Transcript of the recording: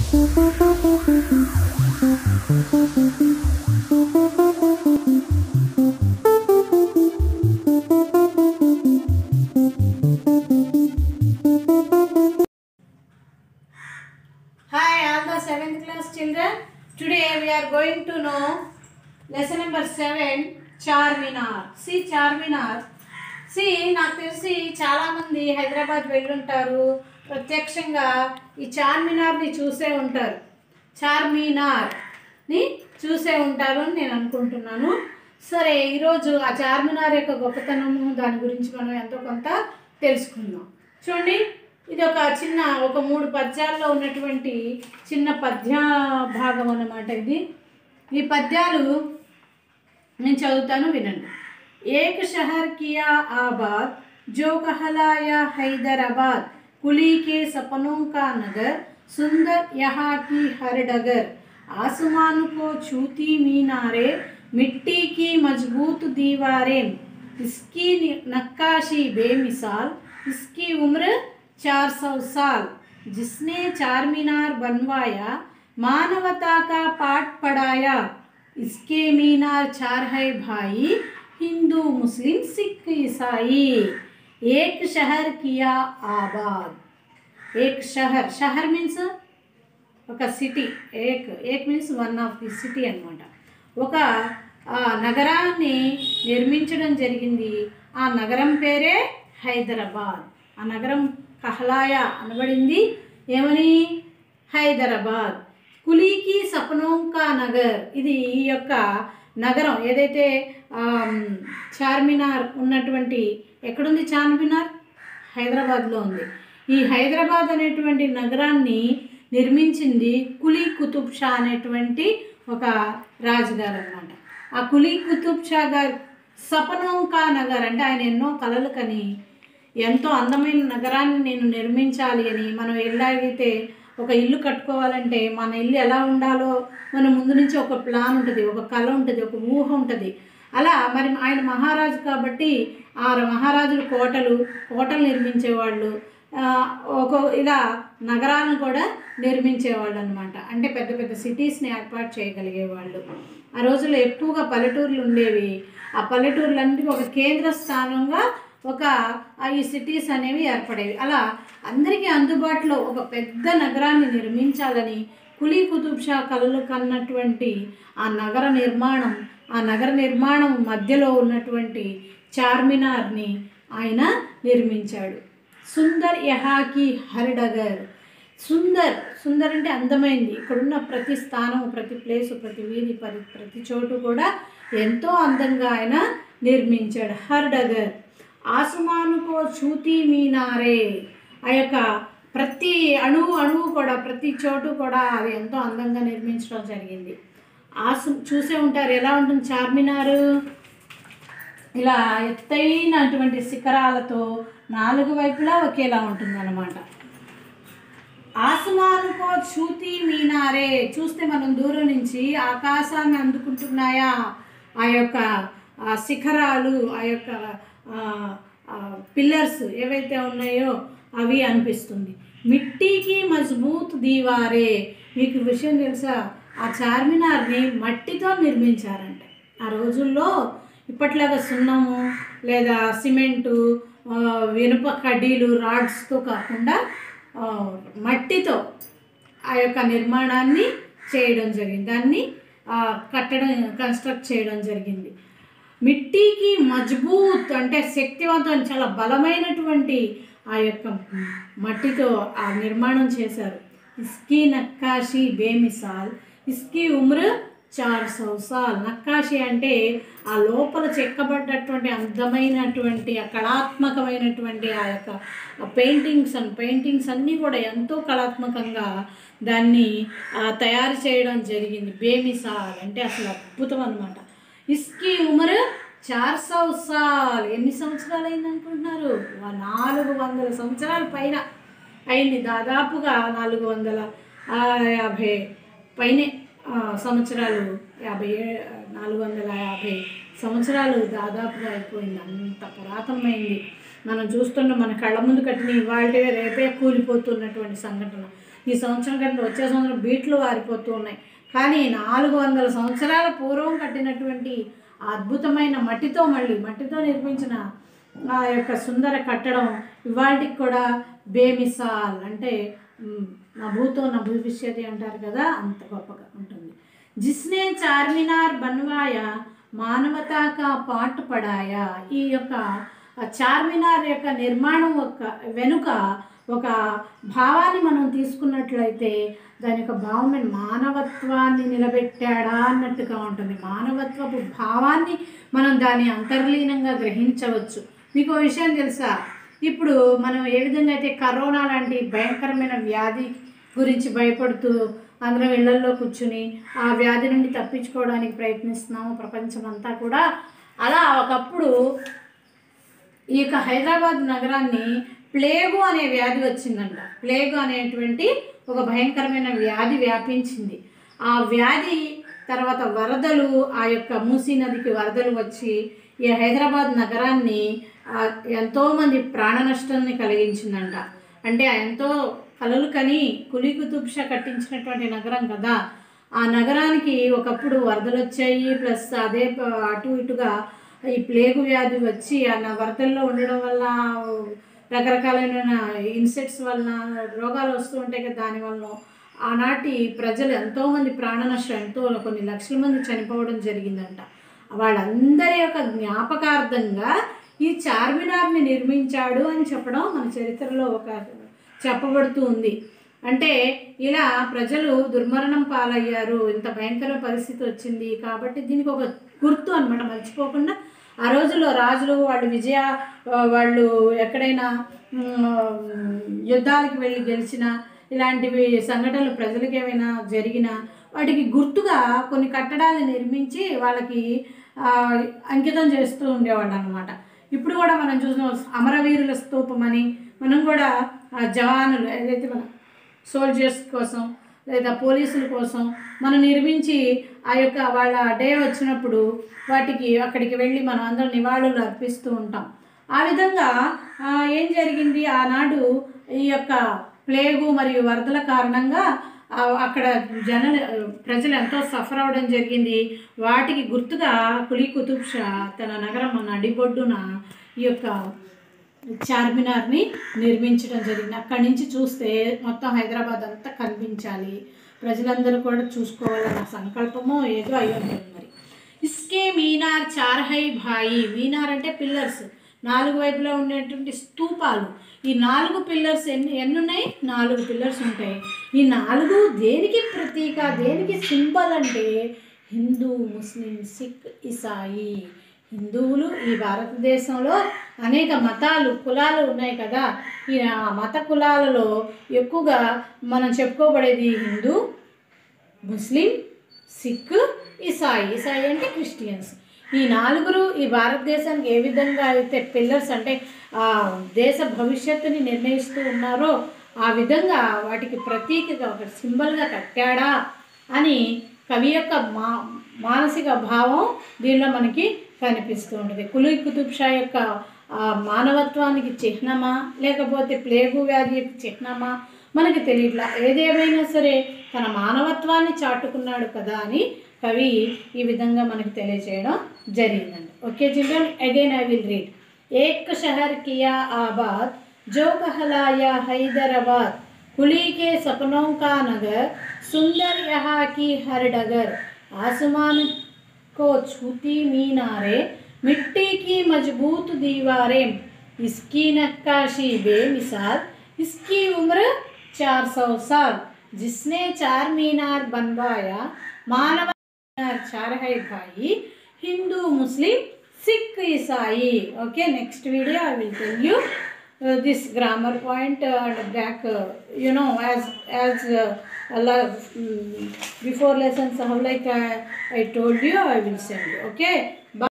Hi, all the seventh class children. Today we are going to know lesson number seven, Charminar. See Charminar. See, నాకు తెలిసి చాలామంది హైదరాబాద్ వెళ్ళుంటారు ప్రత్యక్షంగా ఈ చార్మినార్ని చూసే ఉంటారు చార్మినార్ని చూసే ఉంటారు అని నేను అనుకుంటున్నాను సరే ఈరోజు ఆ చార్మినార్ యొక్క గొప్పతనము దాని గురించి మనం ఎంతో కొంత తెలుసుకుందాం చూడండి ఇది ఒక చిన్న ఒక మూడు పద్యాల్లో ఉన్నటువంటి చిన్న పద్య భాగం అన్నమాట ఇది ఈ పద్యాలు నేను చదువుతాను వినండి ఏక్ షహర్ కియా ఆబాద్ जो कहलाया हैदराबाद कुली के सपनों का नगर सुंदर यहाँ की हर डगर आसमान को छूती मीनारे मिट्टी की मजबूत दीवारें इसकी नि- नक्काशी बेमिसाल इसकी उम्र चार सौ साल जिसने चार मीनार बनवाया मानवता का पाठ पढ़ाया इसके मीनार चार है भाई हिंदू मुस्लिम सिख ईसाई एक शहर किया आबाद एक शहर शहर मीन्स ఒక సిటీ ఏక్ ఏక్ means one of the city అన్నమాట ఒక ఆ, నగరాన్ని నిర్మించడం జరిగింది ఆ నగరం పేరే హైదరాబాద్ ఆ నగరం కహలాయ అనబడింది ఏమని హైదరాబాద్ కులీకి సపనోంకా నగర్ ఇది ఈ యొక్క నగరం ఏదైతే ఆమ్, చార్మినార్ ఉన్నటువంటి ఎక్కడుంది చార్మినార్ హైదరాబాద్లో ఉంది ఈ హైదరాబాద్ అనేటువంటి నగరాన్ని నిర్మించింది కులీ కుతుబ్ షా అనేటువంటి ఒక రాజుగారు అన్నమాట ఆ కులీ కుతుబ్ షా గారు సపనోంకా నగర్ అంటే ఆయన ఎన్నో కలలు కని ఎంతో అందమైన నగరాన్ని నేను నిర్మించాలి అని మనం ఎలాగైతే ఒక ఇల్లు కట్టుకోవాలంటే మన ఇల్లు ఎలా ఉండాలో మన ముందు నుంచి ఒక ప్లాన్ ఉంటుంది ఒక కళ ఉంటుంది ఒక ఊహ ఉంటుంది అలా మరి ఆయన మహారాజు కాబట్టి ఆ మహారాజులు కోటలు కోటలు నిర్మించేవాళ్ళు ఆ, ఒక ఇలా నగరాలను కూడా నిర్మించేవాళ్ళు అనమాట అంటే పెద్ద పెద్ద సిటీస్ని ఏర్పాటు చేయగలిగేవాళ్ళు ఆ రోజుల్లో ఎక్కువగా పల్లెటూర్లు ఉండేవి ఆ పల్లెటూర్లన్నిటికీ ఒక కేంద్ర స్థానంగా ఒక ఆ ఈ సిటీస్ అనేవి ఏర్పడేవి అలా అందరికీ అందుబాటులో ఒక పెద్ద నగరాన్ని నిర్మించాలని కులీ కుతుబ్ షా కలలు కన్నటువంటి ఆ నగర నిర్మాణం ఆ నగర నిర్మాణం మధ్యలో ఉన్నటువంటి చార్మినార్ని ఆయన నిర్మించాడు సుందర్ యహాకి హరిడగర్ సుందర్ సుందర్ అంటే అందమైంది ఇక్కడున్న ప్రతి స్థానం ప్రతి ప్లేసు ప్రతి వీధి పరి ప్రతి చోటు కూడా ఎంతో అందంగా ఆయన నిర్మించాడు హర్డగర్ ఆసుమానుకో చూతి మీనారే ఆ యొక్క ప్రతి అణువు అణువు కూడా ప్రతి చోటు కూడా అది ఎంతో అందంగా నిర్మించడం జరిగింది ఆసు చూసే ఉంటారు ఎలా ఉంటుంది చార్మినారు ఇలా ఎత్తైనటువంటి శిఖరాలతో నాలుగు వైపులా ఒకేలా ఉంటుందన్నమాట ఆసమానుకో చూతి మీనారే చూస్తే మనం దూరం నుంచి ఆకాశాన్ని అందుకుంటున్నాయా ఆ యొక్క ఆ శిఖరాలు ఆ యొక్క పిల్లర్స్ ఏవైతే ఉన్నాయో అవి అనిపిస్తుంది మిట్టికి మజ్బూత్ దీవారే మీకు విషయం తెలుసా ఆ చార్మినార్ని మట్టితో నిర్మించారంట ఆ రోజుల్లో ఇప్పట్లాగా సున్నము లేదా సిమెంటు ఆ, ఇనుప కడ్డీలు రాడ్స్తో కాకుండా ఆ, మట్టితో ఆ యొక్క నిర్మాణాన్ని చేయడం జరిగింది దాన్ని ఆ, కట్టడం కన్స్ట్రక్ట్ చేయడం జరిగింది మిట్టికి మజ్బూత్ అంటే శక్తివంతం చాలా బలమైనటువంటి ఆ యొక్క మట్టితో ఆ నిర్మాణం చేశారు ఇస్కీ నక్కాషి బేమిసాల్ ఇస్కీ ఉమ్ర చార్ సౌసాల్ నక్కాషి అంటే ఆ లోపల చెక్కబడ్డటువంటి అందమైనటువంటి ఆ కళాత్మకమైనటువంటి ఆ యొక్క పెయింటింగ్స్ అండ్ పెయింటింగ్స్ అన్నీ కూడా ఎంతో కళాత్మకంగా దాన్ని ఆ, తయారు చేయడం జరిగింది బేమిసాల్ అంటే అసలు అద్భుతం అనమాట ఇస్కి ఉమర్ చార్ సౌ సాల్ ఎన్ని సంవత్సరాలు అయింది అనుకుంటున్నారు వా- నాలుగు వందల సంవత్సరాల పైన అయింది దాదాపుగా నాలుగు వందల ఆ, యాభై పైనే ఆ, సంవత్సరాలు యాభై ఏ- నాలుగు వందల యాభై సంవత్సరాలు దాదాపుగా అయిపోయింది అంత పురాతనమైంది మనం చూస్తున్న మన కళ్ళ ముందు కట్టిన ఇవాళ రేపే కూలిపోతున్నటువంటి సంఘటన ఈ సంవత్సరం కంటే వచ్చే సంవత్సరం బీట్లు వారిపోతూ ఉన్నాయి కానీ నాలుగు వందల సంవత్సరాల పూర్వం కట్టినటువంటి ఆ అద్భుతమైన మట్టితో మళ్ళీ మట్టితో నిర్మించిన ఆ యొక్క సుందర కట్టడం ఇవాళకి కూడా బేమిసాల్ అంటే మ్, నా భూతో నా భవిష్యత్ అంటారు కదా అంత గొప్పగా ఉంటుంది జిస్నే చార్మినార్ బన్వాయా మానవతా కా పాటు పడాయా ఈ యొక్క ఆ చార్మినార్ యొక్క నిర్మాణం యొక్క వెనుక ఒక భావాన్ని మనం తీసుకున్నట్లయితే దాని యొక్క భావం ఏంటి? మానవత్వాన్ని నిలబెట్టాడా అన్నట్టుగా ఉంటుంది మానవత్వపు భావాన్ని మనం దాన్ని అంతర్లీనంగా గ్రహించవచ్చు మీకు ఓ విషయం తెలుసా ఇప్పుడు మనం ఏ విధంగా అయితే కరోనా లాంటి భయంకరమైన వ్యాధి గురించి భయపడుతూ అందరం ఇళ్లల్లో కూర్చుని ఆ వ్యాధి నుండి తప్పించుకోవడానికి ప్రయత్నిస్తున్నాము ప్రపంచం అంతా కూడా అలా ఒకప్పుడు ఈ యొక్క హైదరాబాద్ నగరాన్ని ప్లేగు అనే వ్యాధి వచ్చిందంట ప్లేగు అనేటువంటి ఒక భయంకరమైన వ్యాధి వ్యాపించింది ఆ వ్యాధి తర్వాత వరదలు ఆ యొక్క మూసీ నదికి వరదలు వచ్చి ఈ హైదరాబాద్ నగరాన్ని ఆ, ఎంతోమంది ప్రాణ నష్టాన్ని కలిగించిందంట అంటే ఎంతో కలలు కని కులీ కుతుబ్ షా కట్టించినటువంటి నగరం కదా ఆ నగరానికి ఒకప్పుడు వరదలు వచ్చాయి ప్లస్ అదే ప- అటు ఇటుగా ఈ ప్లేగు వ్యాధి వచ్చి ఆ న- వరదల్లో ఉండడం వల్ల రకరకాలైన ఇన్సెక్ట్స్ వలన రోగాలు వస్తూ ఉంటాయి కదా దాని వలన ఆనాటి ప్రజలు ఎంతోమంది ప్రాణ నష్టం ఎంతో కొన్ని లక్షల మంది చనిపోవడం జరిగిందంట వాళ్ళందరి యొక్క జ్ఞాపకార్థంగా ఈ చార్మినార్ని నిర్మించాడు అని చెప్పడం మన చరిత్రలో ఒక చెప్పబడుతూ ఉంది అంటే ఇలా ప్రజలు దుర్మరణం పాలయ్యారు ఇంత భయంకర పరిస్థితి వచ్చింది కాబట్టి దీనికి ఒక గుర్తు అనమాట మర్చిపోకుండా ఆ రోజుల్లో రాజులు వాళ్ళు విజయ ఆ, వాళ్ళు ఎక్కడైనా మ్, యుద్ధాలకు వెళ్ళి గెలిచిన ఇలాంటివి సంఘటనలు ప్రజలకు ఏమైనా జరిగినా వాటికి గుర్తుగా కొన్ని కట్టడాలు నిర్మించి వాళ్ళకి ఆ, అంకితం చేస్తూ ఉండేవాళ్ళు అనమాట ఇప్పుడు కూడా మనం చూసిన అమరవీరుల స్తూపం అని మనం కూడా ఆ జవానులు ఏదైతే మన సోల్జర్స్ కోసం లేదా పోలీసుల కోసం మనం నిర్మించి ఆ యొక్క వాళ్ళ డే వచ్చినప్పుడు వాటికి అక్కడికి వెళ్ళి మనం అందరం నివాళులు అర్పిస్తూ ఉంటాం ఆ విధంగా ఆ, ఏం జరిగింది ఆనాడు ఈ యొక్క ప్లేగు మరియు వరదల కారణంగా ఆ, అక్కడ జన ప్రజలు ఎంతో సఫర్ అవడం జరిగింది వాటికి గుర్తుగా కులీ కుతుబ్ షా తన నగరం నడిబొడ్డున ఈ యొక్క చార్మినార్ని నిర్మించడం జరిగింది అక్కడి నుంచి చూస్తే మొత్తం హైదరాబాద్ అంతా కనిపించాలి ప్రజలందరూ కూడా చూసుకోవాలన్న సంకల్పమో ఏదో అయి ఉంటుంది మరి ఇస్కే మీనార్ చార్హై భాయి మీనార్ అంటే పిల్లర్స్ నాలుగు వైపులా ఉండేటువంటి స్తూపాలు ఈ నాలుగు పిల్లర్స్ ఎన్ని ఎన్ని ఉన్నాయి నాలుగు పిల్లర్స్ ఉంటాయి ఈ నాలుగు దేనికి ప్రతీక దేనికి సింబల్ అంటే హిందూ ముస్లిం సిక్ ఇసాయి హిందువులు ఈ భారతదేశంలో అనేక మతాలు కులాలు ఉన్నాయి కదా ఈ ఆ మత కులాలలో ఎక్కువగా మనం చెప్పుకోబడేది హిందూ ముస్లిం సిక్ ఇసాయి ఇసాయి అంటే క్రిస్టియన్స్ ఈ నాలుగురు ఈ భారతదేశానికి ఏ విధంగా అయితే పిల్లర్స్ అంటే ఆ దేశ భవిష్యత్తుని నిర్ణయిస్తూ ఉన్నారో ఆ విధంగా వాటికి ప్రతీకగా ఒక సింబల్గా కట్టాడా అని కవి యొక్క మా మానసిక భావం దీనిలో మనకి కనిపిస్తూ ఉంటుంది కులీ కుతుబ్ షా యొక్క ఆ, మానవత్వానికి చిహ్నమా లేకపోతే ప్లేగు వ్యాధి యొక్క చిహ్నమా మనకి తెలియట్లా ఏదేమైనా సరే తన మానవత్వాన్ని చాటుకున్నాడు కదా అని కవి ఈ విధంగా మనకి తెలియజేయడం జరిగిందండి okay children again I will read ఏక్ షహర్ కియా ఆబాద్ जो कहलाया हैदराबाद कुली के सपनों का नगर सुंदर यहाँ की हर डगर आसमान को छूती मीनारे मिट्टी की मजबूत दीवारें इसकी नक्काशी बेमिसाल इसकी उम्र 400 साल जिसने चार मीनार बनवाया मानव मीनार चार है भाई हिंदू मुस्लिम सिख ईसाई okay next video i will tell you uh, this grammar point uh, and back uh, you know as as uh, Allah, mm, before lessons how like uh, i told you i will send you okay Bye.